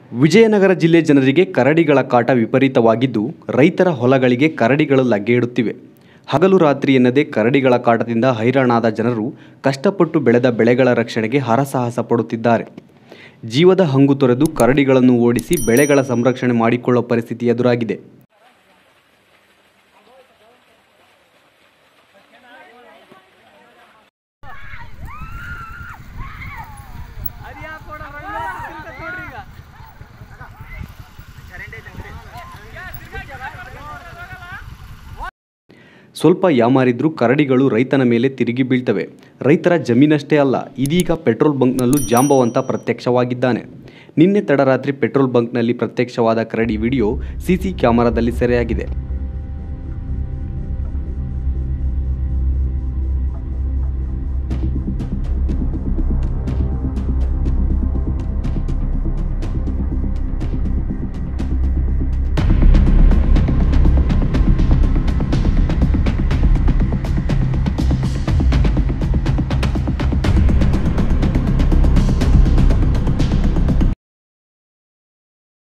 ವಿಜಯನಗರ ಜಿಲ್ಲೆ ಜನರಿಗೆ ಕರಡಿಗಳ ಕಾಟ ವಿಪರೀತವಾಗಿದ್ದು ರೈತರ ಹೊಲಗಳಿಗೆ ಕರಡಿಗಳು ಲಗ್ಗೆಯಿಡುತ್ತಿವೆ ಹಗಲು ರಾತ್ರಿ ಎನ್ನದೇ ಕರಡಿಗಳ ಕಾಟದಿಂದ ಹೈರಾಣಾದ ಜನರು ಕಷ್ಟಪಟ್ಟು ಬೆಳೆದ ಬೆಳೆಗಳ ರಕ್ಷಣೆಗೆ ಹರಸಾಹಸ ಪಡುತ್ತಿದ್ದಾರೆ ಜೀವದ ಹಂಗು ತೊರೆದು ಕರಡಿಗಳನ್ನು ಓಡಿಸಿ ಬೆಳೆಗಳ ಸಂರಕ್ಷಣೆ ಮಾಡಿಕೊಳ್ಳೋ ಪರಿಸ್ಥಿತಿ ಎದುರಾಗಿದೆ ಸ್ವಲ್ಪ ಯಾಮಾರಿದ್ರೂ ಕರಡಿಗಳು ರೈತನ ಮೇಲೆ ತಿರುಗಿ ಬೀಳ್ತವೆ ರೈತರ ಜಮೀನಷ್ಟೇ ಅಲ್ಲ ಇದೀಗ ಪೆಟ್ರೋಲ್ ಬಂಕ್ನಲ್ಲೂ ಜಾಂಬವಂತ ಪ್ರತ್ಯಕ್ಷವಾಗಿದ್ದಾನೆ ನಿನ್ನೆ ತಡರಾತ್ರಿ ಪೆಟ್ರೋಲ್ ಬಂಕ್ನಲ್ಲಿ ಪ್ರತ್ಯಕ್ಷವಾದ ಕರಡಿ ವಿಡಿಯೋ ಸಿಸಿ ಕ್ಯಾಮೆರಾದಲ್ಲಿ ಸೆರೆಯಾಗಿದೆ